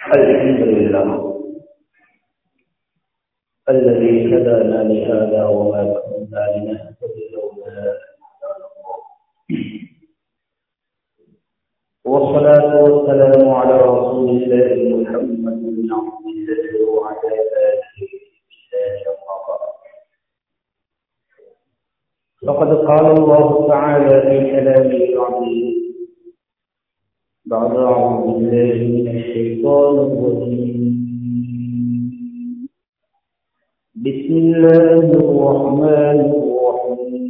الحمد لله الذي هدانا لهذا وما كنا لنهتدي لولا أن هدانا الله والصلاة والسلام على رسول الله محمد بن عبد الله وعلى آله وصحبه لقد قال الله تعالى في كلامه العظيم بعد أعوذ بالله من الشيطان الرجيم بسم الله الرحمن الرحيم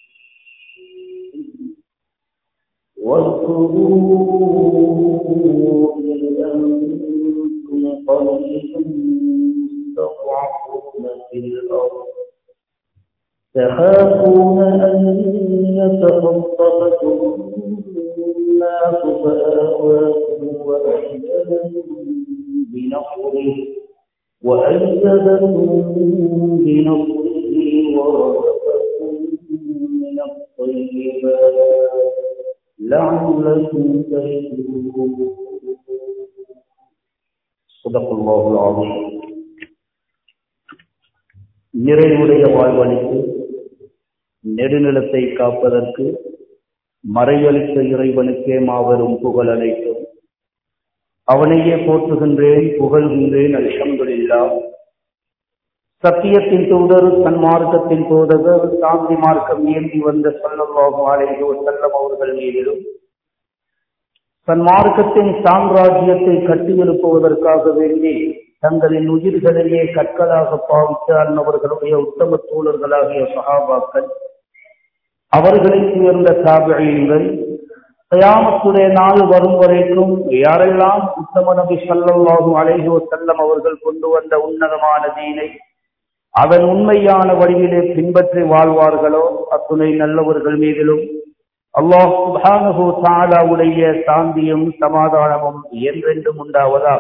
واذكروا إذ أنتم قليل مستضعفون في الأرض تخافون أن يتخطفكم الناس فآواكم وأيدكم بنصره وأيدكم بنصره ورزقكم من الطيبات لعلكم تشكرون صدق الله العظيم நிறைவுடைய வாழ்வழித்து நெடுநிலத்தை காப்பதற்கு மறையளித்த இறைவனுக்கே மாபெரும் புகழ் அனைத்தும் அவனையே போற்றுகின்றேன் புகழ்கின்றேன் அல்ஹம்துலில்லா சத்தியத்தின் தூதர் சன்மார்க்கத்தின் தூதர் சாந்தி மார்க்கம் ஏந்தி வந்த சொல்லல்லாஹு அலைஹி வஸல்லம் அவர்கள் மீதிலும் சன்மார்க்கத்தின் சாம்ராஜ்யத்தை கட்டியெழுப்புவதற்காக வேண்டி தங்களின் உயிர்களையே கற்களாக பாவித்த அன்னவர்களுடைய உத்தம தோழர்களாகிய சகாபாக்கள் அவர்களை உயர்ந்த தாபியங்கள் கயாமத்துடைய நாள் வரும் வரைக்கும் யாரெல்லாம் உத்தம நபி சல்லாஹு அலைஹோ செல்லம் அவர்கள் கொண்டு வந்த உன்னதமான தீனை அதன் உண்மையான வடிவிலே பின்பற்றி வாழ்வார்களோ அத்துணை நல்லவர்கள் மீதிலும் அல்லாஹ் சுபானஹு தாலாவுடைய சாந்தியும் சமாதானமும் என்றென்றும் உண்டாவதா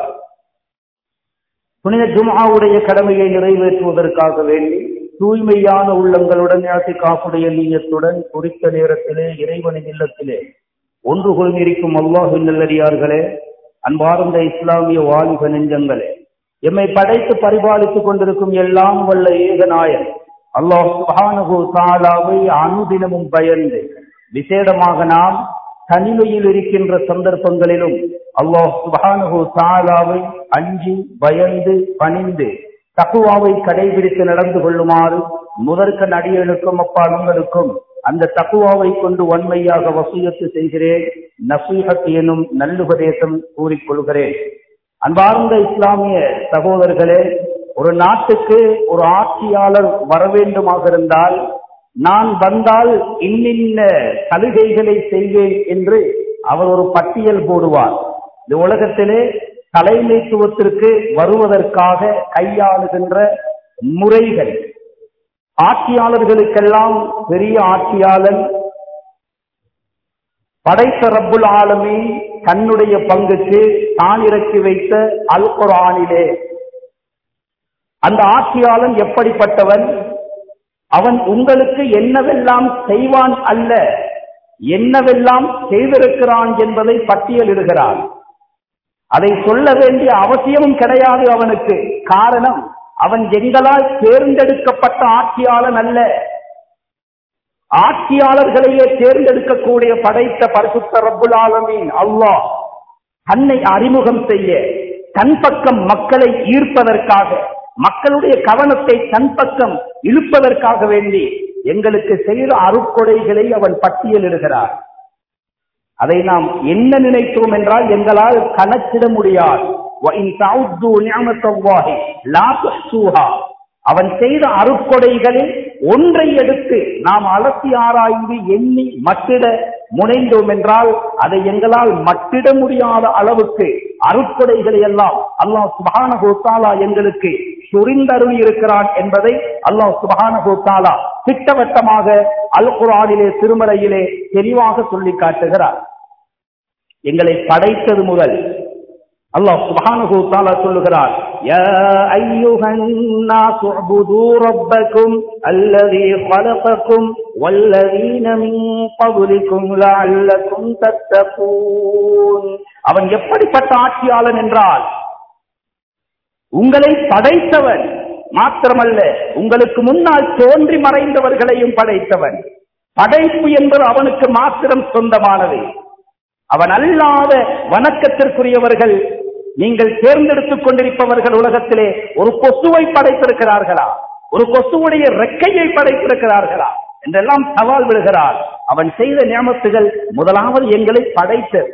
புனித ஜும்ஆவுடைய கடமையை நிறைவேற்றுவதற்காக வேண்டி தூய்மையான உள்ளங்களுடன் காப்புடைய நீயத்துடன் குறித்த நேரத்திலே இறைவனின் இல்லத்திலே ஒன்று கொள்கிருக்கும் அல்லாஹின் நல்லடியார்களே அன்பார்ந்த இஸ்லாமிய வாலிப நெஞ்சங்களே எம்மை படைத்து பரிபாலித்துக் கொண்டிருக்கும் எல்லாம் வல்ல ஏகநாயன் அல்லாஹ் சுபானகு தாலாவை அனுதினமும் பயந்து விசேடமாக நாம் தனிமையில் இருக்கின்ற சந்தர்ப்பங்களிலும் அல்லாஹ் சுபானகு தாலாவை அஞ்சி பயந்து பணிந்து தக்குவாவை கடைபிடித்து நடந்து கொள்ளுமாறு முதற்க நடிகனுக்கும் அப்பாலுங்களுக்கும் அந்த தக்குவாவை கொண்டு வன்மையாக வசூயத்து செய்கிறேன் நசீஹத் எனும் நல்லுபதேசம் கூறிக்கொள்கிறேன் அன்பார்ந்த இஸ்லாமிய சகோதரர்களே ஒரு நாட்டுக்கு ஒரு ஆட்சியாளர் வர வேண்டுமாக இருந்தால் நான் வந்தால் இன்னின்ன சலுகைகளை செய்வேன் என்று அவர் ஒரு பட்டியல் போடுவார் இந்த உலகத்திலே தலைமைத்துவத்திற்கு வருவதற்காக கையாளுகின்ற முறைகள் ஆட்சியாளர்களுக்கெல்லாம் பெரிய ஆட்சியாளன் படைத்த ரப்புல் ஆலமி தன்னுடைய பங்குக்கு தான் இறக்கி வைத்த அல் குரானிலே அந்த ஆட்சியாளன் எப்படிப்பட்டவன் அவன் உங்களுக்கு என்னவெல்லாம் செய்வான் அல்ல என்னவெல்லாம் செய்திருக்கிறான் என்பதை பட்டியலிடுகிறான் அதை சொல்ல வேண்டிய அவசியமும் கிடையாது அவனுக்கு காரணம் அவன் எங்களால் தேர்ந்தெடுக்கப்பட்ட ஆட்சியாளன் அல்ல ஆட்சியாளர்களையே தேர்ந்தெடுக்கக்கூடிய படைத்த பரிசுத்த ரப்புல் ஆலமீன் அல்லாஹ் தன்னை அறிமுகம் செய்ய தன் பக்கம் மக்களை ஈர்ப்பதற்காக மக்களுடைய கவனத்தை தன் பக்கம் இழுப்பதற்காக வேண்டி எங்களுக்கு செய்த அருட்கொடைகளை அவன் பட்டியலிடுகிறார் அதை நாம் என்ன நினைத்தோம் என்றால் எங்களால் கணக்கிட முடியாது அவன் செய்த அருட்கொடைகளில் ஒன்றை எடுத்து நாம் அலசி ஆராய்ந்து எண்ணி மட்டிட முனைந்தோம் என்றால் அதை எங்களால் மட்டிட முடியாத அளவுக்கு அருட்கொடைகளை எல்லாம் அல்லாஹ் சுபான கோத்தாலா எங்களுக்கு சுரிந்தருளி இருக்கிறான் என்பதை அல்லாஹ் சுபான கோத்தாலா திட்டவட்டமாக அல் குரானிலே திருமலையிலே தெளிவாக சொல்லி காட்டுகிறார் எங்களை படைத்தது முதல் அல்லாஹ் சுப்ஹானஹு தஆலா சொல்லுகிறார் யா அய்யுஹன் நாஸ் உபுது ரப்பக்கும் அல்லதி خلقكم والذين من قبلكم لعلكم تتقون அவன் எப்படிப்பட்ட ஆட்சியாளன் என்றால் உங்களை படைத்தவன் மாத்திரமல்ல உங்களுக்கு முன்னால் தோன்றி மறைந்தவர்களையும் படைத்தவன் படைப்பு என்பது அவனுக்கு மாத்திரம் சொந்தமானது அவன் அல்லாத வணக்கத்திற்குரியவர்கள் நீங்கள் தேர்ந்தெடுத்துக் கொண்டிருப்பவர்கள் உலகத்திலே ஒரு கொசுவை படைத்திருக்கிறார்களா ஒரு கொசுவுடைய ரெக்கையை படைத்திருக்கிறார்களா என்றெல்லாம் சவால் விடுகிறார் அவன் செய்த நியமத்துகள் முதலாவது எங்களை படைத்தது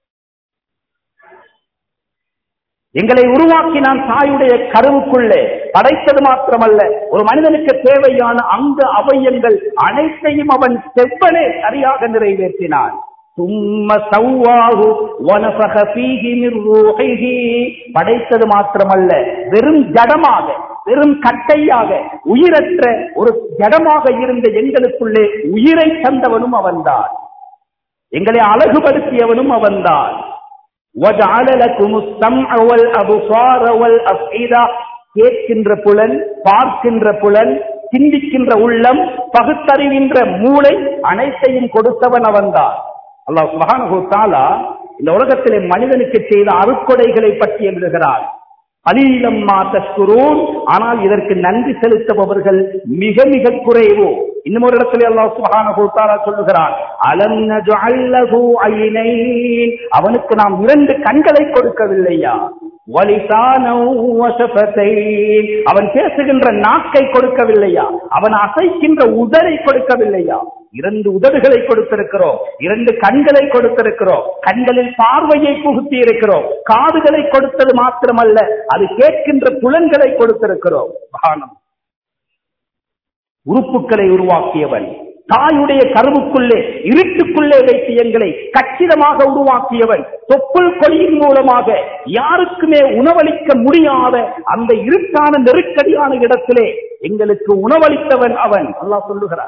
எங்களை உருவாக்கினான் தாயுடைய கருவுக்குள்ளே படைத்தது மாத்திரமல்ல ஒரு மனிதனுக்கு தேவையான அந்த அவயங்கள் அனைத்தையும் அவன் செவ்வனே சரியாக நிறைவேற்றினான் சும்ம சவ்வாஹு வனஃபக ஃபீஹி மிர் ரூஹிஹி படைத்தது மாத்திரமல்ல வெறும் ஜடமாக வெறும் கட்டையாக உயிரற்ற ஒரு ஜடமாக இருந்த எங்களுக்குள்ளே உயிரை தந்தவனும் அவன்தான் எங்களை அழகுபடுத்தியவனும் அவன்தான் وَجَعَلَ لَكُمُ السَّمْعَ وَالْأَبْصَارَ وَالْأَفْئِدَةَ கேட்கின்ற புலன் பார்க்கின்ற புலன் சிந்திக்கின்ற உள்ளம் பகுத்தறிவின்ற மூளை அனைத்தையும் கொடுத்தவன் அவன்தான் அல்லாஹ் சுப்ஹானஹு தஆலா இந்த உலகத்திலே மனிதனுக்கு செய்த அருக்கொடைகளை பற்றி எழுதுகிறார் அலீலம் தஷ்குரூன் ஆனால் இதற்கு நன்றி செலுத்துபவர்கள் மிக மிக குறைவு இன்னும் ஒரு இடத்துல அல்லாஹ் சுப்ஹானஹு தஆலா சொல்லுகிறார் அலம் நஜஅல் லஹு ஐனைன் அவனுக்கு நாம் இரண்டு கண்களை கொடுக்கவில்லையா வலிசானௌ வஷஃபதைன் அவன் பேசுகின்ற நாக்கை கொடுக்கவில்லையா அவன் அசைக்கின்ற உதரை கொடுக்கவில்லையா இரண்டு உதடுகளை கொடுத்திருக்கிறோம் இரண்டு கண்களை கொடுத்திருக்கிறோம் கண்களில் பார்வையை புகுத்தி இருக்கிறோம் காதுகளை கொடுத்தது மாத்திரமல்ல அது கேட்கின்ற புலன்களை கொடுத்திருக்கிறோம் மகானம் உறுப்புகளை உருவாக்கியவன் தாயுடைய கருவுக்குள்ளே இருட்டுக்குள்ளே வைத்து எங்களை கச்சிதமாக உருவாக்கியவன் தொப்புள் கொடியின் மூலமாக யாருக்குமே உணவளிக்க முடியாத அந்த இருட்டான நெருக்கடியான இடத்திலே எங்களுக்கு உணவளித்தவன் அவன் அல்லாஹ் சொல்லுகிறார்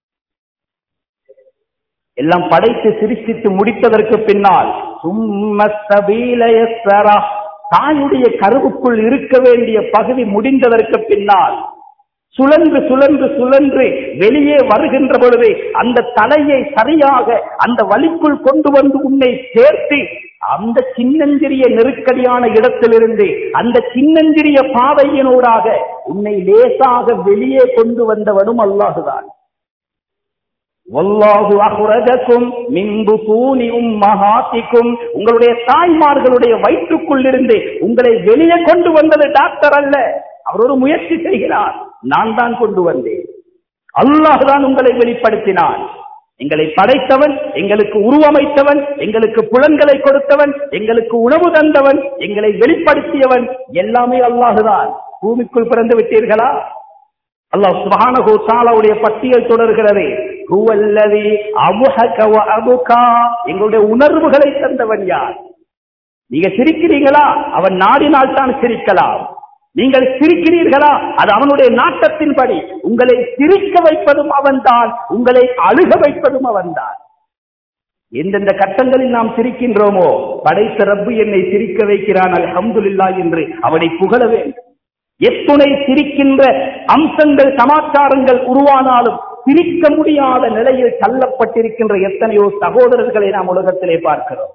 எல்லாம் படைத்து சிரிச்சித்து முடித்ததற்கு பின்னால் சும்ம சபீல யஸ்ஸரா. தாயுடைய கருவுக்குள் இருக்க வேண்டிய பகுதி முடிந்ததற்கு பின்னால் சுழன்று சுழன்று சுழன்று வெளியே வருகின்ற பொழுது அந்த தலையை சரியாக அந்த வலிக்குள் கொண்டு வந்து உன்னை சேர்த்து அந்த சின்னஞ்சிறிய நெருக்கடியான இடத்திலிருந்து அந்த சின்னஞ்சிறிய பாதையினூடாக உன்னை லேசாக வெளியே கொண்டு வந்தவனும் அல்லாஹுதான் வல்லாஹு அஹ்ரஜக்கும் மின் புதூனி உம்மஹாத்திக்கும் உங்களுடைய தாய்மார்களுடைய வயிற்றுக்குள் இருந்து உங்களை வெளியே கொண்டு வந்தது டாக்டர் அல்ல அவர் ஒரு முயற்சி செய்கிறார் நான் தான் கொண்டு வந்தேன் அல்லாஹ் தான் உங்களை வெளிப்படுத்தினான் எங்களை படைத்தவன் எங்களுக்கு உருவமைத்தவன் எங்களுக்கு புலன்களை கொடுத்தவன் எங்களுக்கு உணவு தந்தவன் எங்களை வெளிப்படுத்தியவன் எல்லாமே அல்லாஹுதான் பூமிக்குள் பிறந்து விட்டீர்களா அல்லாஹ் சுப்ஹானஹு தஆலாவுடைய பட்டியல் தொடர்கிறது ஹுவல்லதி அபுஹக வ அபுகா எங்களுடைய உணர்வுகளை தந்தவன் யார் நீங்க சிரிக்கிறீங்களா அவன் நாடினால் தான் சிரிக்கலாம் நீங்கள் சிரிக்கிறீர்களா அது அவனுடைய நாட்டத்தின்படி உங்களை சிரிக்க வைப்பதும் அவன்தான் உங்களை அழுக வைப்பதும் அவன்தான் எந்தெந்த கட்டங்களில் நாம் சிரிக்கின்றோமோ படைத்த ரப்பு என்னை சிரிக்க வைக்கிறான் அல்ஹம்துலில்லாஹ் என்று அவனை புகழ வேண்டும் எத்துணை சிரிக்கின்ற அம்சங்கள் சமாச்சாரங்கள் உருவானாலும் சிரிக்க முடியாத நிலையில் தள்ளப்பட்டிருக்கின்ற எத்தனையோ சகோதரர்களை நாம் உலகத்திலே பார்க்கிறோம்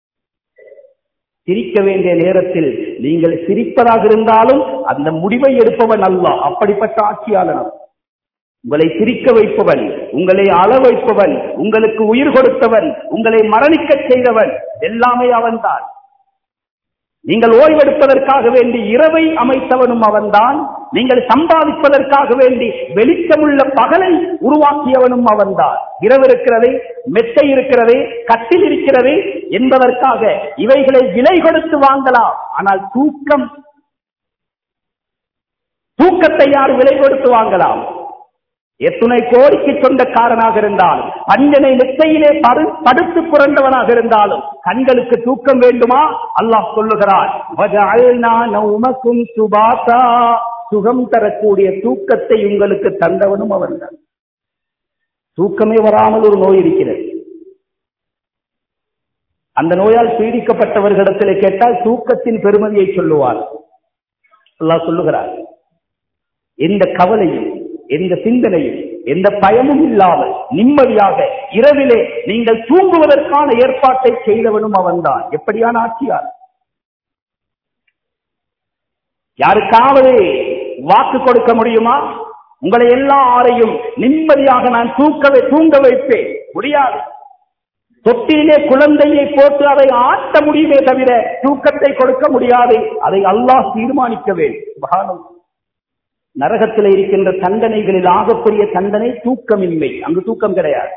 சிரிக்க வேண்டிய நேரத்தில் நீங்கள் சிரிப்பதாக இருந்தாலும் அந்த முடிவை எடுப்பவன் அல்ல அப்படிப்பட்ட ஆட்சியாளன் அவன். உங்களை சிரிக்க வைப்பவன் உங்களை அள வைப்பவன் உங்களுக்கு உயிர் கொடுத்தவன் உங்களை மரணிக்கச் செய்தவன் எல்லாமே அவன்தான் நீங்கள் ஓய்வெடுப்பதற்காக வேண்டி இரவை அமைத்தவனும் அவன்தான் நீங்கள் சம்பாதிப்பதற்காக வேண்டி வெளிச்சமுள்ள பகலை உருவாக்கியவனும் அவன்தான் இரவு இருக்கிறது மெத்தை இருக்கிறது கட்டில் இருக்கிறது என்பதற்காக இவைகளை விலை கொடுத்து வாங்கலாம் ஆனால் தூக்கம் தூக்கத்தை யார் விலை கொடுத்து வாங்கலாம் எத்துணை கோடிக்கு சொந்தக்காரனாக இருந்தாலும் பஞ்சனை நெத்தையிலே படு- படுத்து புரண்டவனாக இருந்தாலும் கண்களுக்கு தூக்கம் வேண்டுமா அல்லாஹ் சொல்லுகிறான் "வஜஅல்னா நௌமக்கும் சுபாதா." சுகம் தரக்கூடிய தூக்கத்தை உங்களுக்கு தந்தவனும் அவன்தான் தூக்கமே வராமல் ஒரு நோய் இருக்கிறது அந்த நோயால் பீடிக்கப்பட்டவர்களிடத்திலே கேட்டால் தூக்கத்தின் பெருமதியை சொல்லுவார் அல்லாஹ் சொல்லுகிறார் எந்த கவலையும் எந்த சிந்தனையும் எந்த பயமும் இல்லாமல் நிம்மதியாக இரவிலே நீங்கள் தூங்குவதற்கான ஏற்பாட்டை செய்தவனும் அவன்தான் எப்படியான ஆட்சியார் யாருக்காவது வாக்கு கொடுக்க முடியுமா உங்களை எல்லாரையும் நிம்மதியாக நான் தூக்கவே தூங்க வைப்பேன் முடியாது தொட்டிலே குழந்தையை போட்டு அதை ஆட்ட முடியுமே தவிர தூக்கத்தை கொடுக்க முடியாது அதை அல்லாஹ் தீர்மானிக்க வேண்டும் சுப்ஹானல்லாஹ். நரகத்தில் இருக்கின்ற தண்டனைகளில் ஆகப்பெரிய தண்டனை தூக்கமின்மை அங்கு தூக்கம் கிடையாது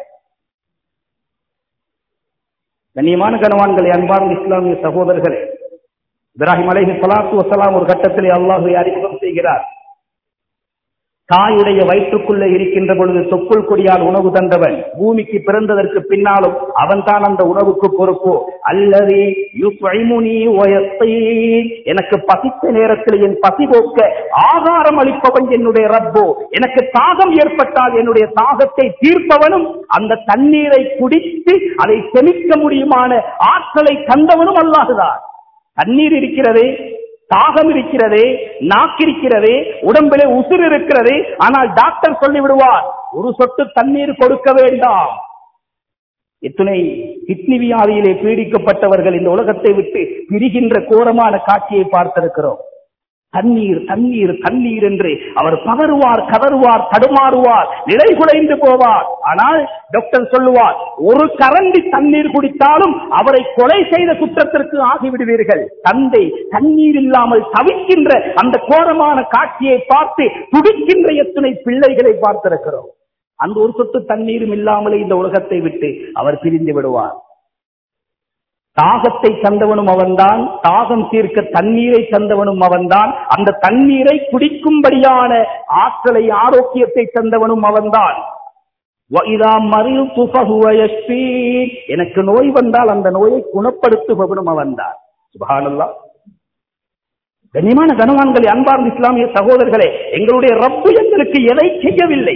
கண்ணியமான கனவான்களை அன்பார்ந்த இஸ்லாமிய சகோதரர்களே இப்ராஹிம் அலைஹி ஸலாத்து வஸலாம் ஒரு கட்டத்திலே அல்லாஹ்வை அறிமுகம் செய்கிறார் தாயுடைய வயிற்றுக்குள்ளே இருக்கின்ற பொழுது தொப்புள் கொடியால் உணவு தந்தவன் பூமிக்கு பிறந்ததற்கு பின்னாலும் அவன் தான் அந்த உணவுக்கு பொறுப்பு அல்லது யுத்இமுனி வயஸ்தீன். எனக்கு பசித்த நேரத்தில் என் பசி போக்க ஆகாரம் அளிப்பவன் என்னுடைய ரப்போ எனக்கு தாகம் ஏற்பட்டால் என்னுடைய தாகத்தை தீர்ப்பவனும் அந்த தண்ணீரை குடித்து அதை செமிக்க முடியுமான ஆற்றலை தந்தவனும் அல்லாஹுதான் தண்ணீர் இருக்கிறது தாகம் இருக்கிறது நாக்கிருக்கிறது உடம்பிலே உசுர் இருக்கிறது ஆனால் டாக்டர் சொல்லி விடுவார் ஒரு சொட்டு தண்ணீர் கொடுக்க வேண்டாம் எத்தனை கிட்னி வியாதியிலே பீடிக்கப்பட்டவர்கள் இந்த உலகத்தை விட்டு பிரிகின்ற கோரமான காட்சியை பார்த்திருக்கிறோம் தண்ணீர் தண்ணீர் தண்ணீர் என்று அவர் பகருவார் கதறுவார் தடுமாறுவார் நிலை குலைந்து போவார் ஆனால் டாக்டர் சொல்லுவார் ஒரு கரண்டி தண்ணீர் குடித்தாலும் அவரை கொலை செய்த குற்றத்திற்கு ஆகிவிடுவீர்கள் தந்தை தண்ணீர் இல்லாமல் தவிக்கின்ற அந்த கோரமான காட்சியை பார்த்து துடிக்கின்ற எத்தனை பிள்ளைகளை பார்த்திருக்கிறோம் அந்த ஒரு சொட்டு தண்ணீரும் இல்லாமலே இந்த உலகத்தை விட்டு அவர் பிரிந்து விடுவார் தாகத்தை தந்தவனும் அவன்தான் தாகம் தீர்க்க தண்ணீரை தந்தவனும் அவன்தான் அந்த தண்ணீரை குடிக்கும்படியான ஆற்றலை ஆரோக்கியத்தை தந்தவனும் அவன்தான் وَإِذَا مَرِضْتُ فَهُوَ يَشْفِينِ. எனக்கு நோய் வந்தால் அந்த நோயை குணப்படுத்துபவனும் அவன்தான் சுபஹானல்லாஹ் கண்ணியமான கனவான்களே அன்பார்ந்த இஸ்லாமிய சகோதரர்களே எங்களுடைய ரப்பு எங்களுக்கு எதை செய்யவில்லை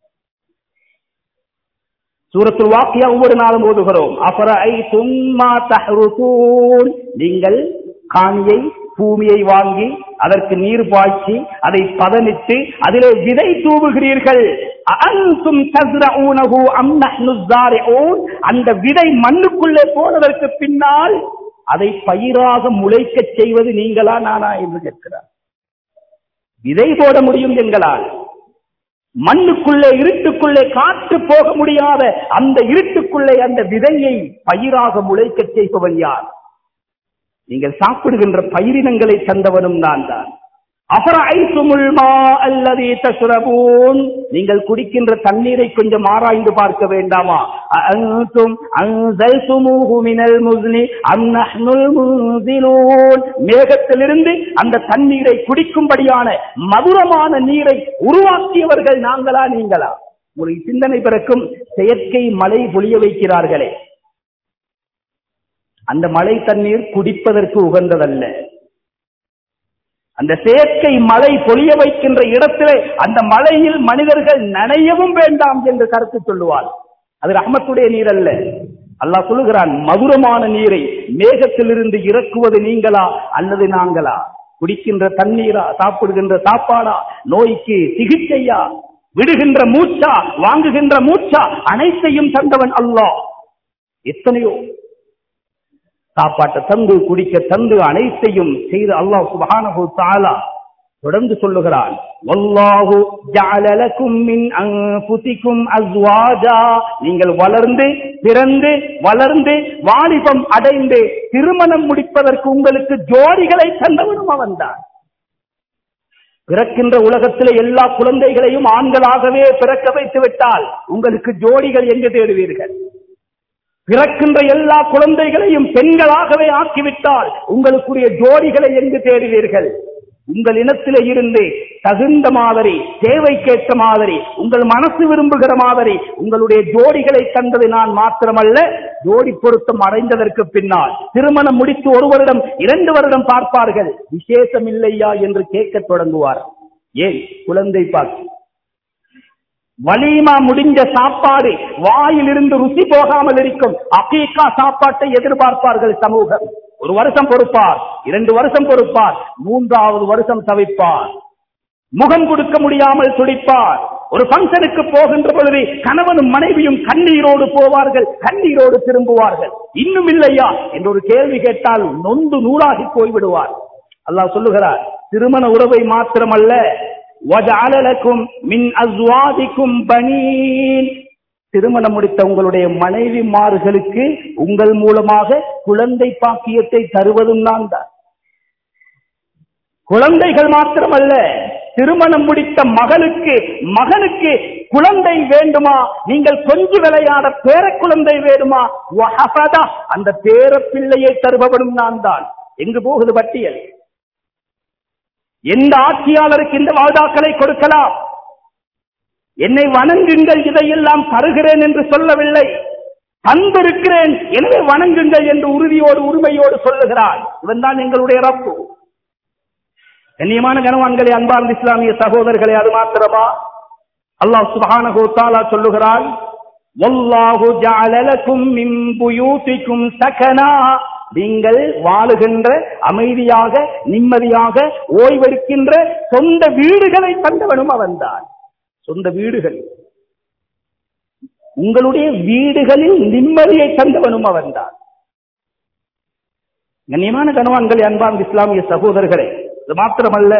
சூரத்துல் வாக்கியா ஒவ்வொரு நாளும் ஓதுகிறோம் அஃபரஐதும் மா தஹ்ருதூன் நீங்கள் காணியை பூமியை வாங்கி அதற்கு நீர் பாய்ச்சி அதை பதனிட்டு அதிலே விதை தூவுகிறீர்கள் அஅன்தும் தஸ்ரஊனஹு அம் நஹ்னு ஸாரிஊன் அந்த விதை மண்ணுக்குள்ளே போனதற்கு பின்னால் அதை பயிராக முளைக்கச் செய்வது நீங்களா நானா என்று கேட்கிறார் விதை போட முடியும் எங்களால் மண்ணுக்குள்ளே இருட்டுக்குள்ளே காற்று போக முடியாத அந்த இருட்டுக்குள்ளே அந்த விதையை பயிராக முளைக்கச் செய்பவன் யார் நீங்கள் சாப்பிடுகின்ற பயிரினங்களை தந்தவனும் நான் தான் அபராய்த்துமுல் மா அல்லதி தஷ்ரபூன் நீங்கள் குடிக்கின்ற தண்ணீரை கொஞ்சம் ஆராய்ந்து பார்க்க வேண்டாமா அன்தும் அன்சல்துமூஹு மினல் முஸ்னி அம் நஹ்னுல் முன்சிலூன் மேகத்திலிருந்து அந்த தண்ணீரை குடிக்கும்படியான மதுரமான நீரை உருவாக்கியவர்கள் நாங்களா நீங்களா உங்களுக்கு சிந்தனை பிறக்கும் செயற்கை மழை பொழிய வைக்கிறார்களே அந்த மழை தண்ணீர் குடிப்பதற்கு உகந்ததல்ல அந்த செயற்கை மழை பொழிய வைக்கின்ற இடத்திலே அந்த மழையில் மனிதர்கள் நனையவும் வேண்டாம் என்று கருத்து சொல்லுவார் அது ரஹமத்துடைய நீர் அல்ல அல்லாஹ் சொல்லுகிறான் மதுரமான நீரை மேகத்திலிருந்து இறக்குவது நீங்களா அல்லது நாங்களா குடிக்கின்ற தண்ணீரா சாப்பிடுகின்ற சாப்பாடா நோய்க்கு சிகிச்சையா விடுகின்ற மூச்சா வாங்குகின்ற மூச்சா அனைத்தையும் தந்தவன் அல்லாஹ் எத்தனையோ சாப்பாட்டை தந்து குடிக்க தந்து அனைத்தையும் செய்து அல்லாஹ் சுப்ஹானஹு தஆலா தொடர்ந்து சொல்லுகிறான் வல்லாஹு ஜஅல லக்கும் மின் அன்ஃபுசிக்கும் அஸ்வாஜா நீங்கள் வளர்ந்து பிறந்து வளர்ந்து வாலிபம் அடைந்து திருமணம் முடிப்பதற்கு உங்களுக்கு ஜோடிகளை தந்தவனும் அவன்தான் பிறக்கின்ற உலகத்திலே எல்லா குழந்தைகளையும் ஆண்களாகவே பிறக்க வைத்து விட்டால் உங்களுக்கு ஜோடிகள் எங்கு தேடுவீர்கள் பிறக்கின்ற எல்லா குழந்தைகளையும் பெண்களாகவே ஆக்கிவிட்டால் உங்களுக்குரிய ஜோடிகளை எங்கு தேடுவீர்கள் உங்கள் இனத்திலே இருந்து தகுந்த மாதிரி தேவைக்கேற்ற மாதிரி உங்கள் மனசு விரும்புகிற மாதிரி உங்களுடைய ஜோடிகளை தந்தது நான் மாத்திரமல்ல ஜோடி பொருத்தம் அடைந்ததற்கு பின்னால் திருமணம் முடித்து ஒரு வருடம் இரண்டு வருடம் பார்ப்பார்கள் விசேஷம் இல்லையா என்று கேட்கத் தொடங்குவார் ஏன் குழந்தை பார்த்து வலிமா முடிஞ்ச சாப்பாடு வாயிலிருந்து ருசி போகாமல் இருக்கும் அகீக்கா சாப்பாட்டை எதிர்பார்ப்பார்கள் சமூகம் ஒரு வருஷம் பொறுப்பார் இரண்டு வருஷம் பொறுப்பார் மூன்றாவது வருஷம் தவிப்பார் முகம் கொடுக்க முடியாமல் துடிப்பார் ஒரு பங்கனுக்கு போகின்ற பொழுது கணவனும் மனைவியும் கண்ணீரோடு போவார்கள் கண்ணீரோடு திரும்புவார்கள் இன்னும் இல்லையா என்று ஒரு கேள்வி கேட்டால் நொந்து நூறாகி போய்விடுவார் அல்லாஹ் சொல்லுகிறார் திருமண உறவை மாத்திரமல்ல وَجَعَلَ لَكُم مِّنْ أَزْوَاجِكُمْ بَنِينَ திருமணம் முடித்த உங்களுடைய மனைவிமார்களுக்கு உங்கள் மூலமாக குழந்தை பாக்கியத்தை தருவதும் நான் தான் குழந்தைகள் மாத்திரமல்ல திருமணம் முடித்த மகளுக்கு மகனுக்கு குழந்தை வேண்டுமா நீங்கள் கொஞ்சி விளையாட பேர குழந்தை வேண்டுமா வஹஃபதா, அந்த பேர பிள்ளையை தருபவனும் நான் தான் எங்கு போகுது பட்டியல் எந்த ஆட்சியாளருக்கு இந்த வாழ்தாக்களை கொடுக்கலாம் என்னை வணங்குங்கள் இதையெல்லாம் தருகிறேன் என்று சொல்லவில்லை தந்திருக்கிறேன் எனவே வணங்குங்கள் என்று உறுதியோடு உரிமையோடு சொல்லுகிறார் இவன் தான் எங்களுடைய ரப்பு கண்ணியமான கனவான்களே அன்பார்ந்த இஸ்லாமிய சகோதரர்களே அது மாத்திரமா அல்லாஹ் சுப்ஹானஹு தஆலா சொல்லுகிறான் வல்லாஹு ஜஅல லக்கும் மின் புயூதிக்கும் சகனா நீங்கள் வாழுகின்ற அமைதியாக நிம்மதியாக ஓய்வெடுக்கின்ற சொந்த வீடுகளை தந்தவனும் அவன்தான் சொந்த வீடுகள் உங்களுடைய வீடுகளில் நிம்மதியை தந்தவனும் அவன்தான் கண்ணியமான கனவான்களே அன்பார்ந்த இஸ்லாமிய சகோதரர்களே இது மாத்திரமல்ல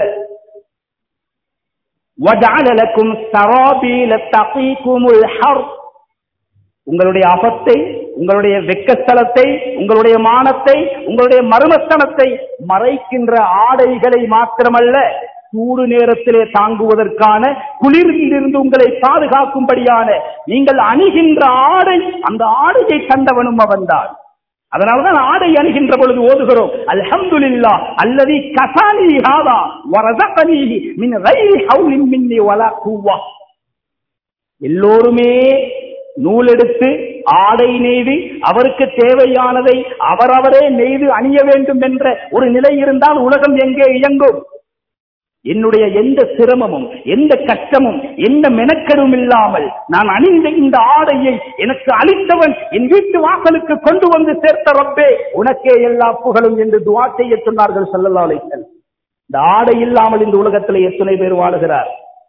وَجَعَلَ لَكُمْ سَرَابِيلَ تَقِيكُمُ الْحَرَّ உங்களுடைய அபத்தை உங்களுடைய வெக்கஸ்தலத்தை உங்களுடைய மானத்தை உங்களுடைய மர்மஸ்தலத்தை மறைக்கின்ற ஆடைகளை மாத்திரமல்ல சூடு நேரத்திலே தாங்குவதற்கான குளிரிலிருந்து உங்களை பாதுகாக்கும்படியான நீங்கள் அணிகின்ற ஆடை அந்த ஆடையை கண்டவனும் அவன்தான் அதனாலதான் ஆடை அணிகின்ற பொழுது ஓதுகிறோம் அல்ஹம்துலில்லா அல்லதி கசானி ஹாதா வரதகனீஹி மின் கைரி ஹவுலின் மின்னி வலா குவ்வா எல்லோருமே நூலெடுத்து ஆடை நெய்து அவருக்கு தேவையானதை அவரவரே நெய்து அணிய வேண்டும் என்ற ஒரு நிலை இருந்தால் உலகம் எங்கே இயங்கும் என்னுடைய எந்த சிரமமும் எந்த கஷ்டமும் எந்த மெனக்கெடும் இல்லாமல் நான் அணிந்த இந்த ஆடையை எனக்கு அளித்தவன் என் வீட்டு வாசலுக்கு கொண்டு வந்து சேர்த்த ரப்பே உனக்கே எல்லா புகழும் என்று துவா செய்ய சொன்னார்கள் ஸல்லல்லாஹு அலைஹி வஸல்லம் இந்த ஆடை இல்லாமல் இந்த உலகத்தில் எத்தனை பேர் வாழுகிறார்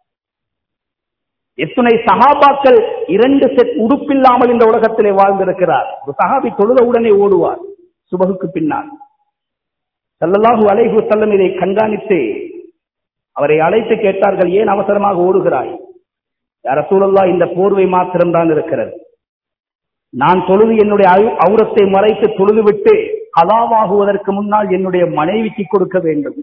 எத்தனை சகாபாக்கள் இரண்டு செட் உடுப்பில்லாமல் இந்த உலகத்திலே வாழ்ந்திருக்கிறார் ஒரு சகாபி தொழுத உடனே ஓடுவார் சுபகுக்கு பின்னால் ஸல்லல்லாஹு அலைஹி வஸல்லம் இதை கண்காணித்து அவரை அழைத்து கேட்டார்கள் ஏன் அவசரமாக ஓடுகிறாய் ரசூலுல்லா இந்த போர்வை மாத்திரம்தான் இருக்கிறது நான் தொழுது என்னுடைய அவு- அவுரத்தை மறைத்து தொழுது விட்டு கலாவாகுவதற்கு முன்னால் என்னுடைய மனைவிக்கு கொடுக்க வேண்டும்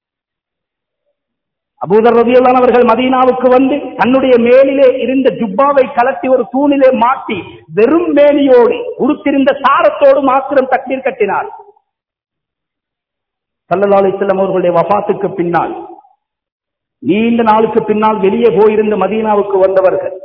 அபூதர் ரபியல்லான் அவர்கள் மதீனாவுக்கு வந்து தன்னுடைய மேலிலே இருந்த ஜுப்பாவை கலட்டி ஒரு தூணிலே மாட்டி வெறும் மேனியோடு உடுத்திருந்த சாரத்தோடு மாத்திரம் தண்ணீர் கட்டினார் சல்லல்லாஹு அலைஹி வஸல்லம் அவர்களுடைய வஃபாத்துக்கு பின்னால் நீண்ட நாளுக்கு பின்னால் வெளியே போயிருந்த மதீனாவுக்கு வந்தவர்கள்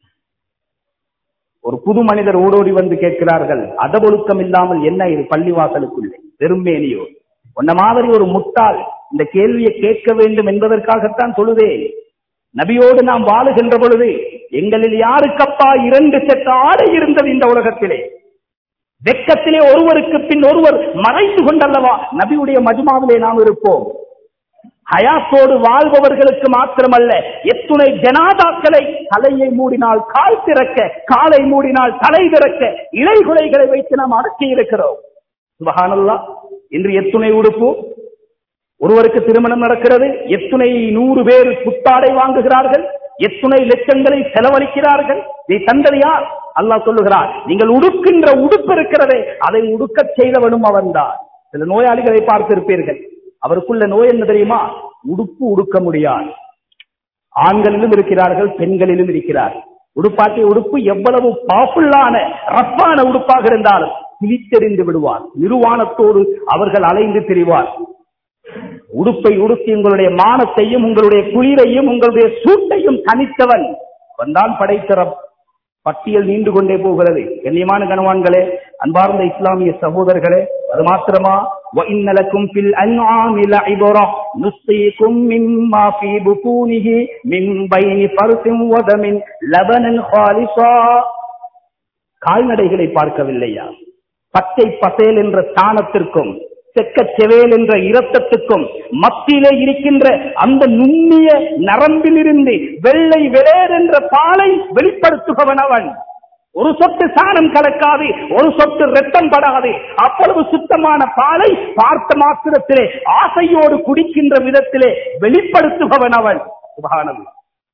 ஒரு புது மனிதர் ஓடோடி வந்து கேட்கிறார்கள் அதபொழுக்கம் இல்லாமல் என்ன இது பள்ளிவாசலுக்குள்ளே வெறுமேனியோ உன்ன மாதிரி ஒரு முட்டாள் இந்த கேள்வியை கேட்க வேண்டும் என்பதற்காகத்தான் தொழுதேன் நபியோடு நாம் வாழுகின்ற பொழுது எங்களில் யாருக்கப்பா இரண்டு செட்ட ஆடை இருந்தது இந்த உலகத்திலே வெக்கத்திலே ஒருவருக்கு பின் ஒருவர் மறைந்து கொண்டல்லவா நபியுடைய மஜ்மாவிலே நாம் இருப்போம் ஹயாத்தோடு வாழ்பவர்களுக்கு மாத்திரமல்ல எத்துணை ஜனாதாக்களை தலையை மூடினால் கால் திறக்க காலை மூடினால் தலை திறக்க இலைகுலைகளை வைத்து நாம் அடக்கி இருக்கிறோம் சுபஹானல்லா இன்று எத்துணை உடுப்பு ஒருவருக்கு திருமணம் நடக்கிறது எத்துணை நூறு பேர் புத்தாடை வாங்குகிறார்கள் எத்துணை லட்சங்களை செலவழிக்கிறார்கள் நீ தந்தது யார் அல்லாஹ் சொல்லுகிறார் நீங்கள் உடுக்கின்ற உடுப்பு இருக்கிறதே அதை உடுக்கச் செய்தவனும் அவன்தான் சில நோயாளிகளை பார்த்திருப்பீர்கள் அவருக்குள்ள நோய் என்ன தெரியுமா உடுப்பு உடுக்க முடியாது ஆண்களிலும் இருக்கிறார்கள் பெண்களிலும் இருக்கிறார்கள் உடுப்பாட்டிய உடுப்பு எவ்வளவு பவர்ஃபுல்லான ரப்பான உடுப்பாக இருந்தாலும் கிழித்தெறிந்து விடுவார் நிர்வாணத்தோடு அவர்கள் அலைந்து திரிவார் உடுப்பை உடுத்தி உங்களுடைய மானத்தையும் உங்களுடைய குளிரையும் உங்களுடைய சூட்டையும் தனித்தவன் வந்தான் படைத்தர பட்டியல் நீண்டு கொண்டே போகிறது கண்ணியமான கனவான்களே அன்பார்ந்த இஸ்லாமிய சகோதரர்களே அது மாத்திரமா وَإِنَّ لَكُمْ فِي الْأَنْعَامِ لَعِبْرَةً نُسْقِيكُم مِّمَّا فِي بُطُونِهِ مِن بَيْنِ فَرْثٍ وَدَمٍ لَبَنًا خَالِصًا கால்நடைகளை பார்க்கவில்லையா பச்சை பசேல் என்ற ஸ்தானத்திற்கும் செக்கச் செவேல் என்ற இரத்தத்துக்கும் மத்தியிலே இருக்கின்ற அந்த நுண்ணிய நரம்பிலிருந்து வெள்ளை வெளேர் என்ற பாலை வெளிப்படுத்துபவன் அவன் ஒரு சொட்டு சாணம் கலக்காது ஒரு சொட்டு ரத்தம் படாது அவ்வளவு சுத்தமான பாலை பார்த்த மாத்திரத்திலே ஆசையோடு குடிக்கின்ற விதத்திலே வெளிப்படுத்துபவன் அவன் சுபஹானல்லாஹ்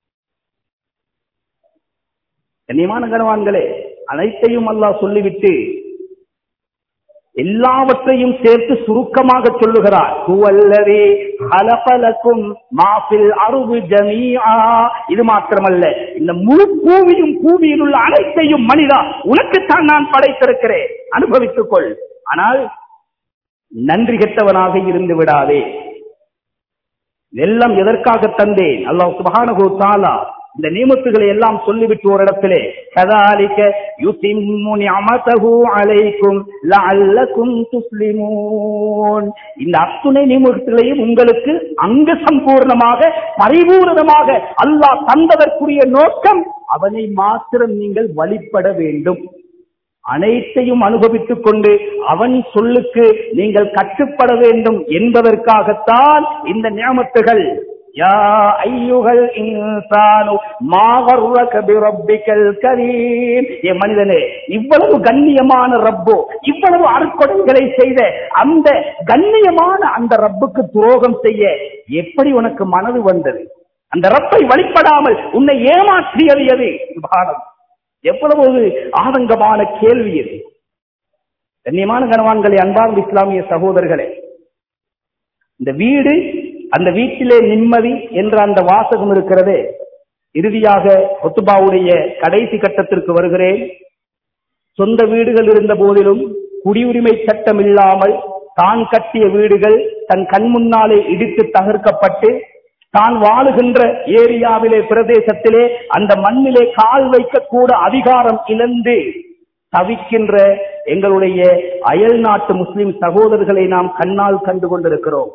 கண்ணியமான கனவான்களே அனைத்தையும் அல்லாஹ் சொல்லிவிட்டு எல்லாவற்றையும் சேர்த்து சுருக்கமாக சொல்லுகிறார் ஹுவல்லதே ஹலபலக்கும் மாஃபில் அருவு ஜமீஆ இது மாத்திரமல்ல இந்த முழு பூமியும் பூமியில் உள்ள அனைத்தையும் மனிதா உனக்குத்தான் நான் படைத்திருக்கிறேன் அனுபவித்துக் கொள் ஆனால் நன்றி கெட்டவனாக இருந்து விடாதே எல்லாம் எதற்காக தந்தேன் அல்லாஹ் சுபஹானஹு தஆலா இந்த நியமத்துகளை எல்லாம் சொல்லிவிட்டு ஒரு இடத்திலே கதாலிக்க யுதிம்மு நிஅமதஹு அலைக்கும் லஅல்லக்கும் துஸ்லிமூன் இந்த அத்துணை நியமங்களையும் உங்களுக்கு அங்க சம்பூர்ணமாக பரிபூரணமாக அல்லாஹ் தந்ததற்குரிய நோக்கம் அவனை மாத்திரம் நீங்கள் வழிபட வேண்டும் அனைத்தையும் அனுபவித்துக் கொண்டு அவன் சொல்லுக்கு நீங்கள் கட்டுப்பட வேண்டும் என்பதற்காகத்தான் இந்த நியமத்துகள் யா ஐயுகள் இன்சானு மாவர்ரக பிரப்பிக்கல் கரீம் ஏ மனிதனே இவ்வளவு கண்ணியமான ரப்போ இவ்வளவு அருக்கொடைகளை செய்த அந்த கண்ணியமான அந்த ரப்புக்கு துரோகம் செய்ய எப்படி உனக்கு மனது வந்தது அந்த ரப்பை வழிபடாமல் உன்னை ஏமாற்றியது எது சுபானம் எவ்வளவு ஒரு ஆதங்கமான கேள்வி இது கண்ணியமான கனவான்களே அன்பார்ந்த இஸ்லாமிய சகோதரர்களே இந்த வீடு அந்த வீட்டிலே நிம்மதி என்ற அந்த வாசகம் இருக்கிறதே இறுதியாக ஒத்துபாவுடைய கடைசி கட்டத்திற்கு வருகிறேன் சொந்த வீடுகள் இருந்த போதிலும் குடியுரிமை சட்டம் இல்லாமல் தான் கட்டிய வீடுகள் தன் கண் முன்னாலே இடித்து தகர்க்கப்பட்டு தான் வாழுகின்ற ஏரியாவிலே பிரதேசத்திலே அந்த மண்ணிலே கால் வைக்க கூட அதிகாரம் இழந்து தவிக்கின்ற எங்களுடைய அயல் நாட்டு முஸ்லிம் சகோதரர்களை நாம் கண்ணால் கண்டு கொண்டிருக்கிறோம்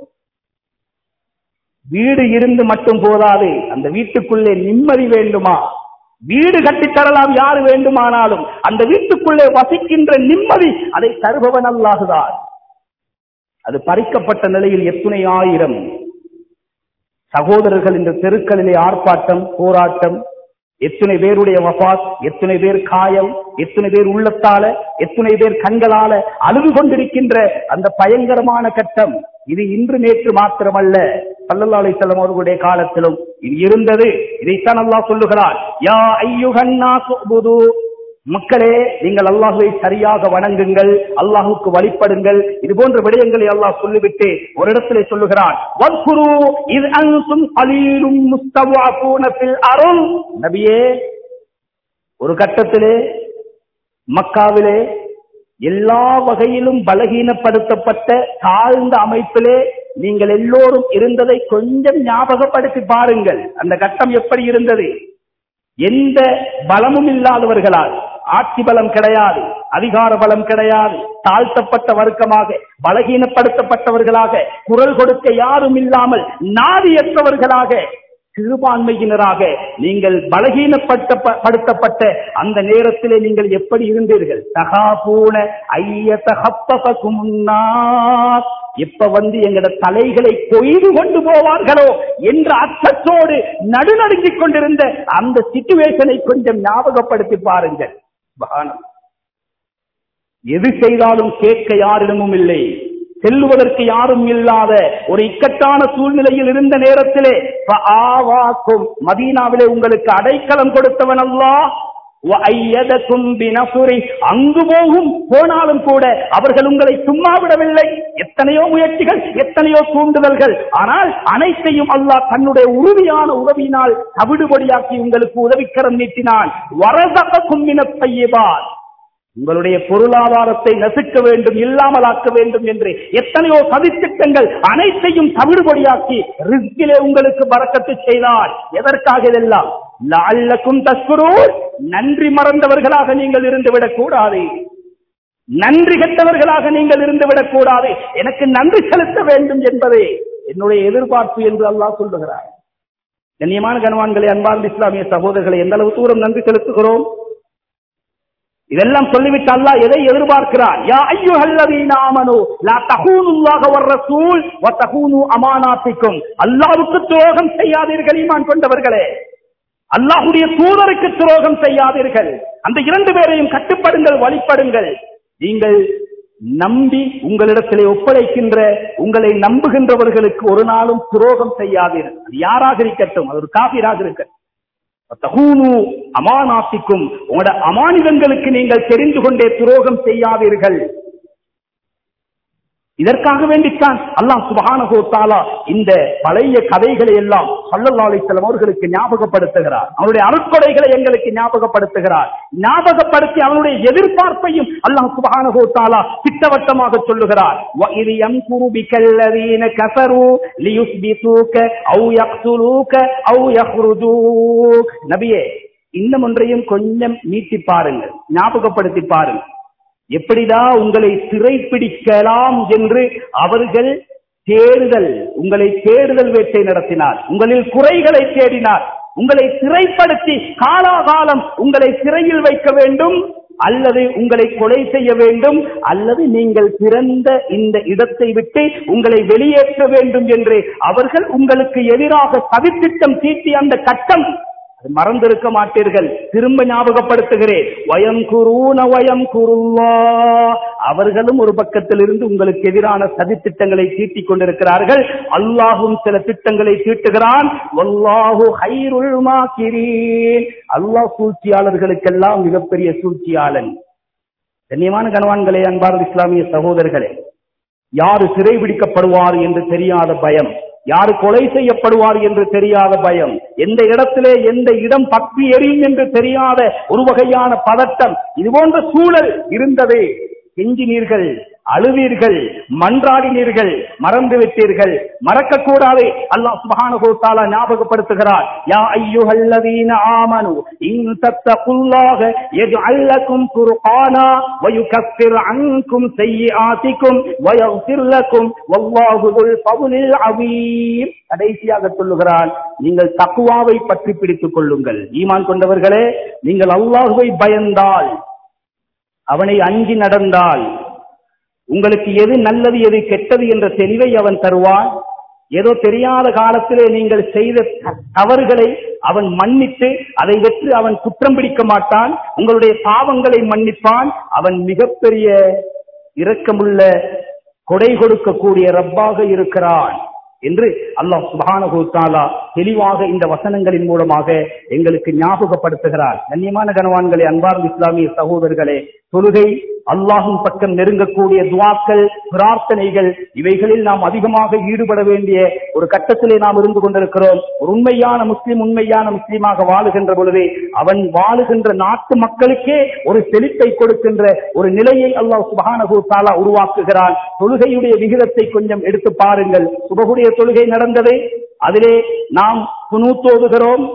வீடு இருந்து மட்டும் போதாது அந்த வீட்டுக்குள்ளே நிம்மதி வேண்டுமா வீடு கட்டித்தரலாம் யாரு வேண்டுமானாலும் அந்த வீட்டுக்குள்ளே வசிக்கின்ற நிம்மதி அதை தருபவன் அல்லாஹுதான் அது பறிக்கப்பட்ட நிலையில் எத்துணை ஆயிரம் சகோதரர்கள் இந்த தெருக்களிலே ஆர்ப்பாட்டம் போராட்டம் எத்தனை பேருடைய வபாத் எத்தனை பேர் காயம் எத்தனை பேர் உள்ளத்தால எத்தனை பேர் கண்களால அழுது கொண்டிருக்கின்ற அந்த பயங்கரமான கட்டம் இது இன்று நேற்று மாத்திரமல்ல சல்லல்லா அலிசல்லம் அவர்களுடைய காலத்திலும் இது இருந்தது இதைத்தான் அல்லாஹ் சொல்லுகிறார் யா ஐயுகன்னா சுபுது மக்களே நீங்கள் அல்லாஹுவை சரியாக வணங்குங்கள் அல்லாஹுக்கு வழிபடுங்கள் இது போன்ற விடயங்களை அல்லாஹ் சொல்லிவிட்டு ஒரு இடத்திலே சொல்லுகிறான் வத்குரு இது அன்சும் அலீலும் முஸ்தவாபூன ஃபில் அருள் நபியே ஒரு கட்டத்திலே மக்காவிலே எல்லா வகையிலும் பலகீனப்படுத்தப்பட்ட தாழ்ந்த அமைப்பிலே நீங்கள் எல்லோரும் இருந்ததை கொஞ்சம் ஞாபகப்படுத்தி பாருங்கள் அந்த கட்டம் எப்படி இருந்தது எந்த பலமும் இல்லாதவர்களால் ஆட்சி பலம் கிடையாது அதிகார பலம் கிடையாது தாழ்த்தப்பட்ட வர்க்கமாக பலகீனப்படுத்தப்பட்டவர்களாக குரல் கொடுக்க யாரும் இல்லாமல் நாதியற்றவர்களாக சிறுபான்மையினராக நீங்கள் பலகீனப்பட்ட படுத்தப்பட்ட அந்த நேரத்திலே நீங்கள் எப்படி இருந்தீர்கள் தகாபூன ஐய தகப்பகும் எப்ப வந்து எங்கட தலைகளை கொய்து கொண்டு போவார்களோ என்ற அச்சத்தோடு நடுநடுங்கிக் கொண்டிருந்த அந்த சிச்சுவேஷனை கொஞ்சம் ஞாபகப்படுத்தி பாருங்கள் பானம் எது செய்தாலும் கேட்க யாரிடமும் இல்லை செல்லுவதற்கு யாரும் இல்லாத ஒரு இக்கட்டான சூழ்நிலையில் இருந்த நேரத்திலே ஆவாக்கும் மதீனாவிலே உங்களுக்கு அடைக்கலம் கொடுத்தவன் அல்லா அங்கு போகும் போனாலும் கூட அவர்கள் உங்களை சும்மா விடவில்லை எத்தனையோ முயற்சிகள் எத்தனையோ தூண்டுதல்கள் ஆனால் அனைத்தையும் அல்லாஹ் தன்னுடைய உறுதியான உதவியினால் தவிடுபடியாக்கி உங்களுக்கு உதவிக்கரம் நீட்டினான் வரதக கும்பின பையபால் உங்களுடைய பொருளாதாரத்தை நசுக்க வேண்டும் இல்லாமலாக்க வேண்டும் என்று எத்தனையோ சதித்திட்டங்கள் அனைத்தையும் தவிடுபடியாக்கி ரிஸ்கிலே உங்களுக்கு பறக்கத்து செய்தால் எதற்காக இதெல்லாம் லால்லக்கும் தஸ்குரூர் நன்றி மறந்தவர்களாக நீங்கள் இருந்துவிடக் கூடாது நன்றி கெட்டவர்களாக நீங்கள் இருந்துவிடக் கூடாது எனக்கு நன்றி செலுத்த வேண்டும் என்பதே என்னுடைய எதிர்பார்ப்பு என்று அல்லாஹ் சொல்லுகிறார் கண்ணியமான கனவான்களை அன்பார்ந்த இஸ்லாமிய சகோதரர்களை எந்த அளவு தூரம் நன்றி செலுத்துகிறோம் இதெல்லாம் சொல்லிவிட்டு அல்லாஹ் எதை எதிர்பார்க்கிறார் யா ஐயுஹல்லதீன ஆமனு லா தகூனுல்லாஹ வர் ரசூல் வ தகூனு அமானாத்திக்கும் அல்லாஹ்வுக்கு துரோகம் செய்யாதீர்கள் ஈமான் கொண்டவர்களே அல்லாஹுடைய தூதருக்கு துரோகம் செய்யாதீர்கள் அந்த இரண்டு பேரையும் கட்டுப்படுங்கள் வழிபடுங்கள் நீங்கள் நம்பி உங்களிடத்திலே ஒப்படைக்கின்ற உங்களை நம்புகின்றவர்களுக்கு ஒரு நாளும் துரோகம் செய்யாதீர்கள் அது யாராக இருக்கட்டும் அது ஒரு காபிராக இருக்கட்டும் தகூனு அமானாத்திக்கும் உங்களோட அமானிதங்களுக்கு நீங்கள் தெரிந்து கொண்டே துரோகம் செய்யாதீர்கள் இதற்காக வேண்டித்தான் அல்லாஹ் சுபஹானஹு தஆலா இந்த பழைய கதைகளை எல்லாம் ஸல்லல்லாஹு அலைஹி வஸல்லம் அவர்களுக்கு ஞாபகப்படுத்துகிறார் அவருடைய அருட்கொடைகளை எங்களுக்கு ஞாபகப்படுத்துகிறார் ஞாபகப்படுத்தி அவனுடைய எதிர்பார்ப்பையும் அல்லாஹ் சுபஹானஹு தஆலா திட்டவட்டமாக சொல்லுகிறார் வ இதி யம்குரு பிகல்லதீன கஃபரு லியுஸ்பிதுக அவ் யக்துலூக அவ் யஹ்ருஜூக் நபியே இன்னும் ஒன்றையும் கொஞ்சம் நீட்டி பாருங்கள் ஞாபகப்படுத்தி பாருங்கள் எப்படிதான் உங்களை சிறைப்பிடிக்கலாம் என்று அவர்கள் தேடுதல் உங்களை தேடுதல் வேட்டை நடத்தினார் உங்களில் குறைகளை தேடினார் உங்களை சிறைப்படுத்தி காலாகாலம் உங்களை சிறையில் வைக்க வேண்டும் அல்லது உங்களை கொலை செய்ய வேண்டும் அல்லது நீங்கள் பிறந்த இந்த இடத்தை விட்டு உங்களை வெளியேற்ற வேண்டும் என்று அவர்கள் உங்களுக்கு எதிராக சதித்திட்டம் தீட்டி அந்த கட்டம் அது மறந்திருக்க மாட்டீர்கள் திரும்ப ஞாபகப்படுத்துகிறேன் வயம் குருன வயம் குருல்லா அவர்களும் ஒரு பக்கத்தில் இருந்து உங்களுக்கு எதிரான சதித்திட்டங்களை தீட்டிக் கொண்டிருக்கிறார்கள் அல்லாஹும் சில திட்டங்களை தீட்டுகிறான் வல்லாஹு ஹைருல் மாக்கிரீன் அல்லாஹ் சூழ்ச்சியாளர்களுக்கெல்லாம் மிகப்பெரிய சூழ்ச்சியாளன் கண்ணியமான கணவான்களே அன்பார்ந்த இஸ்லாமிய சகோதரர்களே யாரு சிறைபிடிக்கப்படுவார் என்று தெரியாத பயம் யாரு கொலை செய்யப்படுவார் என்று தெரியாத பயம் எந்த இடத்திலே எந்த இடம் பற்றி எரியும் என்று தெரியாத ஒரு வகையான பதட்டம் இது போன்ற சூழல் இருந்தது கெஞ்சினீர்கள் அழுவீர்கள் மன்றாடினீர்கள் மறந்து விட்டீர்கள் மறக்க கூடாது அல்லாஹ் சுப்ஹானஹு வ தஆலா ஞாபகப்படுத்துகிறார் யா அய்யுஹல்லதீன ஆமனு இன் தத்தகுல்லாஹ யஜ்அல் லக்கும் ஃபுர்கானா வ யுகஃபிர் அன்கும் ஸய்யிஆத்திக்கும் வ யக்ஃபிர் லக்கும் வல்லாஹு துல் ஃபضலில் அஸீம் கடைசியாக சொல்லுகிறான் நீங்கள் தக்வாவை பற்றி பிடித்துக் கொள்ளுங்கள் ஈமான் கொண்டவர்களே நீங்கள் அல்லாஹ்வை பயந்தால் அவனை அஞ்சி நடந்தால் உங்களுக்கு எது நல்லது எது கெட்டது என்ற தெளிவை அவன் தருவான் ஏதோ தெரியாத காலத்திலே நீங்கள் செய்த த- தவறுகளை அவன் மன்னித்து அதை வெற்று அவன் குற்றம் பிடிக்க மாட்டான் உங்களுடைய பாவங்களை மன்னிப்பான் அவன் மிகப்பெரிய இரக்கமுள்ள கொடை கொடுக்கக்கூடிய ரப்பாக இருக்கிறான் என்று அல்லாஹ் சுப்ஹானஹு வ தஆலா தெளிவாக இந்த வசனங்களின் மூலமாக எங்களுக்கு ஞாபகப்படுத்துகிறார் கண்ணியமான கனவான்களே அன்பார்ந்த இஸ்லாமிய சகோதரர்களே தொழுகை அல்லாஹின் பக்கம் நெருங்கக்கூடிய துவாக்கள் பிரார்த்தனைகள் இவைகளில் நாம் அதிகமாக ஈடுபட வேண்டிய ஒரு கட்டத்திலே நாம் இருந்து கொண்டிருக்கிறோம் ஒரு உண்மையான முஸ்லிம் உண்மையான முஸ்லீமாக வாழுகின்ற பொழுது அவன் வாழுகின்ற நாட்டு மக்களுக்கே ஒரு செழிப்பை கொடுக்கின்ற ஒரு நிலையை அல்லாஹ் சுபஹானஹு வ தஆலா உருவாக்குகிறான் தொழுகையுடைய விகிதத்தை கொஞ்சம் எடுத்து பாருங்கள் சுபகுடைய தொழுகை நடந்தது அதிலே நாம் குனூத்தோதுகிறோம்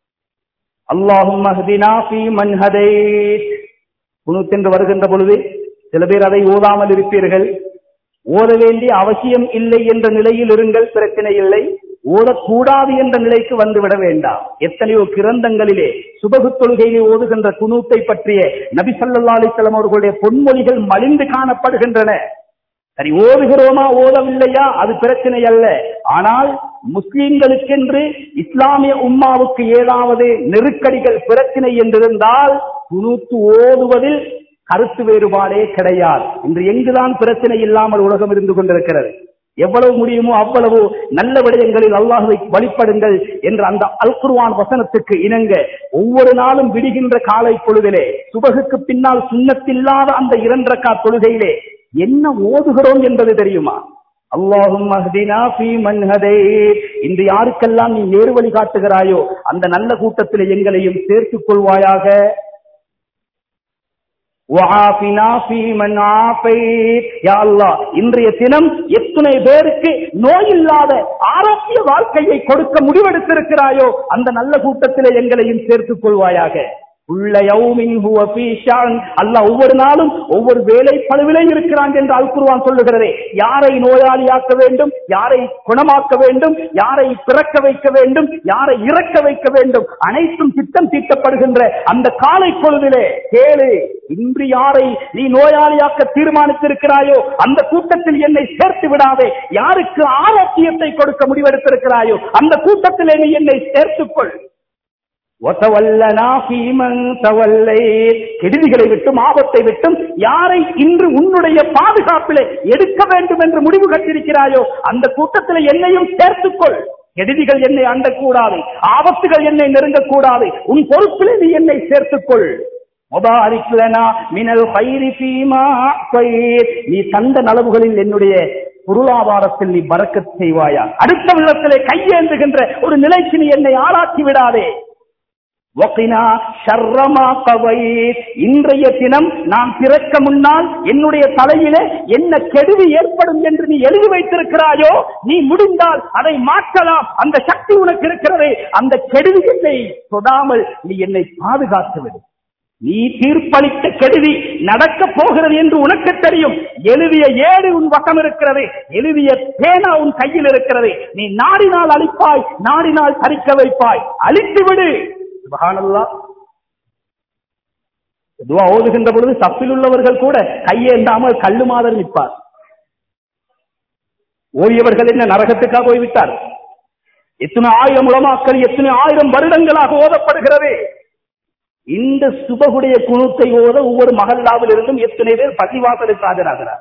அல்லாஹும் மஹ்தினா ஃபீ மன் ஹதைத் குனூத் என்று வருகின்ற பொழுது சில பேர் அதை ஓதாமல் இருப்பீர்கள் ஓத வேண்டிய அவசியம் இல்லை என்ற நிலையில் இருங்கள் பிரச்சனை இல்லை ஓதக்கூடாது என்ற நிலைக்கு வந்துவிட வேண்டாம் எத்தனையோ கிரந்தங்களிலே சுபகு தொழுகையிலே ஓதுகின்ற குனூத்தை பற்றிய நபி ஸல்லல்லாஹு அலைஹி வஸல்லம் அவர்களுடைய பொன்மொழிகள் மலிந்து காணப்படுகின்றன சரி ஓதுகிறோமா ஓதவில்லையா அது பிரச்சனை அல்ல ஆனால் முஸ்லிம்களுக்கென்று இஸ்லாமிய உம்மாவுக்கு ஏதாவது நெருக்கடிகள் பிரச்சனை என்றிருந்தால் குனூத்து ஓதுவதில் கருத்து வேறுபாடே கிடையாது இன்று எங்குதான் பிரச்சனை இல்லாமல் உலகம் இருந்து கொண்டிருக்கிறது எவ்வளவு முடியுமோ அவ்வளவு நல்ல விடயங்களில் அல்லாஹுவை வழிபடுங்கள் என்ற அந்த அல் குர்ஆன் வசனத்துக்கு இணங்க ஒவ்வொரு நாளும் விடுகின்ற காலை பொழுதிலே சுபகுக்கு பின்னால் சுண்ணத்தில்லாத அந்த இரண்டு ரக்கா தொழுகையிலே என்ன ஓதுகிறோம் என்பது தெரியுமா அல்லாஹும் அஹ்தினா ஃபீ மன் ஹதைத் இன்று யாருக்கெல்லாம் நீ நேரு வழி காட்டுகிறாயோ அந்த நல்ல கூட்டத்தில் எங்களையும் சேர்த்துக் கொள்வாயாக وعافنا في من عافيت يا الله இன்றைய தினம் எத்தனை பேருக்கு நோய் இல்லாத ஆரோக்கிய வாழ்க்கையை கொடுக்க முடிவெடுத்திருக்கிறாயோ அந்த நல்ல கூட்டத்திலே எங்களையும் சேர்த்துக் கொள்வாயாக உள்ள யௌமின் ஹுவ ஃபீ ஷான் அல்லாஹ் ஒவ்வொரு நாளும் ஒவ்வொரு வேலை பழுவிலே இருக்கிறான் என்று அல் குர்ஆன் சொல்லுகிறதே யாரை நோயாளியாக்க வேண்டும் யாரை குணமாக்க வேண்டும் யாரை பிறக்க வைக்க வேண்டும் யாரை இறக்க வைக்க வேண்டும் அனைத்தும் திட்டம் தீட்டப்படுகின்ற அந்த காலை பொழுதிலே கேளு இன்று யாரை நீ நோயாளியாக்க தீர்மானித்திருக்கிறாயோ அந்த கூட்டத்தில் என்னை சேர்த்து விடாதே யாருக்கு ஆரோக்கியத்தை கொடுக்க முடிவெடுத்திருக்கிறாயோ அந்த கூட்டத்திலே நீ என்னை சேர்த்துக்கொள் وَتَوَلَّنَا فِيمَنْ تَوَلَّيْتَ கெடுதிகளை விட்டும் ஆபத்தை விட்டும் யாரை இன்று உன்னுடைய பாதுகாப்பிலே எடுக்க வேண்டும் என்று முடிவு கட்டிருக்கிறாயோ அந்த கூட்டத்தில் என்னையும் சேர்த்துக்கொள் கெடுதிகள் என்னை அண்டக்கூடாது ஆபத்துகள் என்னை நெருங்கக்கூடாது உன் பொறுப்பிலே நீ என்னை சேர்த்துக்கொள் முபாரிக் லனா மினல் கைரி ஃபீமா அஅதைத். நீ தந்த நலவுகளில் என்னுடைய பொருளாதாரத்தில் நீ பறக்கத் செய்வாயா அடுத்த உள்ளத்திலே கையேந்துகின்ற ஒரு நிலைக்கு நீ என்னை ஆளாக்கி விடாதே வகினா ஷர்ரமா கவைத். இன்றைய தினம் நான் பிறக்க முன்னால் என்னுடைய தலையிலே என்ன கெடுதி ஏற்படும் என்று நீ எழுதி வைத்திருக்கிறாயோ நீ முடிந்தால் அதை மாற்றலாம் அந்த சக்தி உனக்கு இருக்கிறதே அந்த கெடுதி என்னை தொடாமல் நீ என்னை பாதுகாத்து விடு நீ தீர்ப்பளித்த கெடுதி நடக்க போகிறது என்று உனக்கு தெரியும் எழுதிய ஏடு உன் வசம் இருக்கிறது எழுதிய பேனா உன் கையில் இருக்கிறது நீ நாடினால் அழிப்பாய் நாடினால் தரிக்க வைப்பாய் அழித்து விடு சுபஹானல்லாஹ் துவா ஓதுகின்ற பொழுது சப்பில் உள்ளவர்கள் கூட கையேந்தாமல் கல்லு மாதிரி நிற்பார் ஓடியவர்கள் என்ன நரகத்துக்காக போய்விட்டார் எத்தனை ஆயிரம் உலமாக்கள் எத்தனை ஆயிரம் வருடங்களாக ஓதப்படுகிறது இந்த சுபகுடைய குணத்தை ஓத ஒவ்வொரு மகல்லாவில் இருந்தும் எத்தனை பேர் பள்ளிவாசலுக்கு ஆஜராகிறார்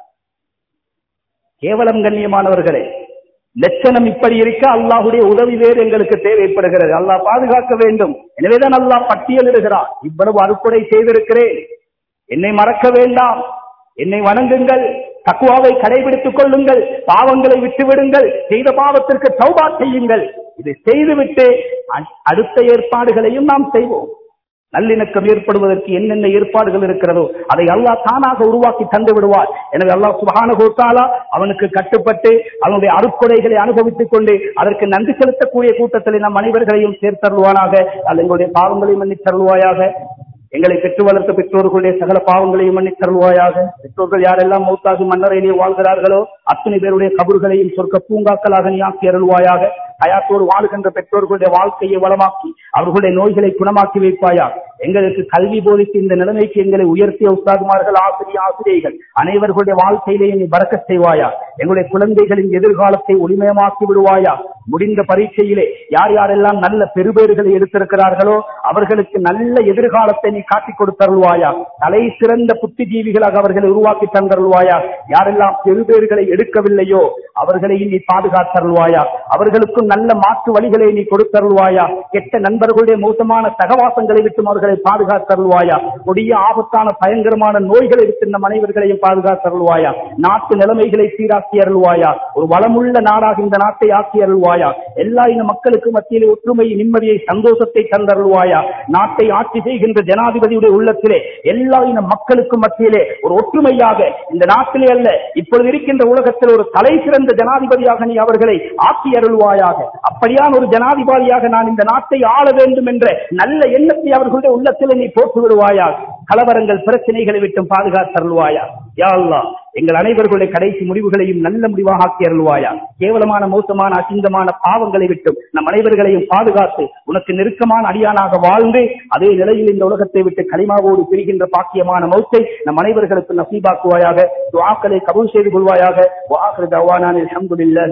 கேவலம் கண்ணியமானவர்களே லட்சணம் இப்படி இருக்க அல்லாஹுடைய உதவி வேறு எங்களுக்கு தேவைப்படுகிறது அல்லாஹ் பாதுகாக்க வேண்டும் எனவேதான் அல்லாஹ் பட்டியலிடுகிறார் இவ்வளவு அறுப்புடை செய்திருக்கிறேன் என்னை மறக்க வேண்டாம் என்னை வணங்குங்கள் தக்குவாவை கடைபிடித்துக் கொள்ளுங்கள் பாவங்களை விட்டுவிடுங்கள் செய்த பாவத்திற்கு தௌபா செய்யுங்கள் இதை செய்துவிட்டு அ- அடுத்த ஏற்பாடுகளையும் நாம் செய்வோம் நல்லிணக்கம் ஏற்படுவதற்கு என்னென்ன ஏற்பாடுகள் இருக்கிறதோ அதை அல்லாஹ் தானாக உருவாக்கி தந்து விடுவார் எனவே அல்லாஹ் சுபஹான கோத்தாலா அவனுக்கு கட்டுப்பட்டு அவனுடைய அருட்கொடைகளை அனுபவித்துக் கொண்டு அதற்கு நன்றி செலுத்தக்கூடிய கூட்டத்தில் நம் அனைவர்களையும் சேர்த்தருள்வானாக அது எங்களுடைய பாவங்களையும் மன்னித்தருள்வாயாக எங்களை பெற்று வளர்த்த பெற்றோர்களுடைய சகல பாவங்களையும் மன்னித் தருள்வாயாக பெற்றோர்கள் யாரெல்லாம் மௌத்தாகி மன்னரையிலே வாழ்கிறார்களோ அத்தனை பேருடைய கபறுகளையும் சொர்க்க பூங்காக்களாக நீ ஆக்கி அருள்வாயாக ஹயாத்தோடு வாழுகின்ற பெற்றோர்களுடைய வாழ்க்கையை வளமாக்கி அவர்களுடைய நோய்களை குணமாக்கி வைப்பாயா எங்களுக்கு கல்வி போதித்து இந்த நிலைமைக்கு எங்களை உயர்த்திய உஸ்தாதுமார்கள் ஆசிரிய ஆசிரியர்கள் அனைவர்களுடைய வாழ்க்கையிலேயே நீ பறக்கச் செய்வாயா எங்களுடைய குழந்தைகளின் எதிர்காலத்தை ஒளிமயமாக்கி விடுவாயா முடிந்த பரீட்சையிலே யார் யாரெல்லாம் நல்ல பெருபேறுகளை எடுத்திருக்கிறார்களோ அவர்களுக்கு நல்ல எதிர்காலத்தை நீ காட்டிக் கொடுத்தருள்வாயா தலை சிறந்த புத்திஜீவிகளாக அவர்களை உருவாக்கி தந்தருள்வாயா யாரெல்லாம் பெருபேறுகளை எடுக்கவில்லையோ அவர்களையும் நீ பாதுகாத்தருள்வாயா அவர்களுக்கும் நல்ல மாற்று வழிகளை நீ கொடுத்தருள்வாயா கெட்ட நண்பர்களுடைய மோசமான சகவாசங்களை விட்டும் அவர்களை பாதுகாத்தருள்வாயா கொடிய ஆபத்தான பயங்கரமான நோய்களை விட்டு நம் அனைவர்களையும் பாதுகாத்தருள்வாயா நாட்டு நிலைமைகளை சீராக்கி அருள்வாயா ஒரு வளமுள்ள நாடாக இந்த நாட்டை ஆக்கி அருள்வாயா எல்லா இன மக்களுக்கு மத்தியிலே ஒற்றுமை நிம்மதியை சந்தோஷத்தை தந்தருள்வாயா நாட்டை ஆட்சி செய்கின்ற ஜனாதிபதியுடைய உள்ளத்திலே எல்லா இன மக்களுக்கும் மத்தியிலே ஒரு ஒற்றுமையாக இந்த நாட்டிலே அல்ல இப்பொழுது இருக்கின்ற உலகத்தில் ஒரு தலை சிறந்த ஜனாதிபதியாக நீ அவர்களை ஆக்கி அருள்வாயாக அப்படியான ஒரு ஜனாதிபதியாக நான் இந்த நாட்டை ஆள வேண்டும் என்ற நல்ல எண்ணத்தை அவர்களுடைய உள்ளத்தில் நீ போட்டு விடுவாயா கலவரங்கள் பிரச்சனைகளை விட்டும் பாதுகாத்தருள்வாயா யா அல்லாஹ் எங்கள் அனைவர்களுடைய கடைசி முடிவுகளையும் நல்ல முடிவாக ஆக்கி அருள்வாயா கேவலமான மோசமான அசிங்கமான பாவங்களை விட்டும் நம் அனைவர்களையும் பாதுகாத்து உனக்கு நெருக்கமான அடியானாக வாழ்ந்து அதே நிலையில் இந்த உலகத்தை விட்டு களிமாவோடு பிரிகின்ற பாக்கியமான மௌத்தை நம் அனைவர்களுக்கு நசீபாக்குவாயாக துஆக்களை கபூல் செய்து கொள்வாயாக வாஹிரு தவானானில் அல்ஹம்துலில்லாஹி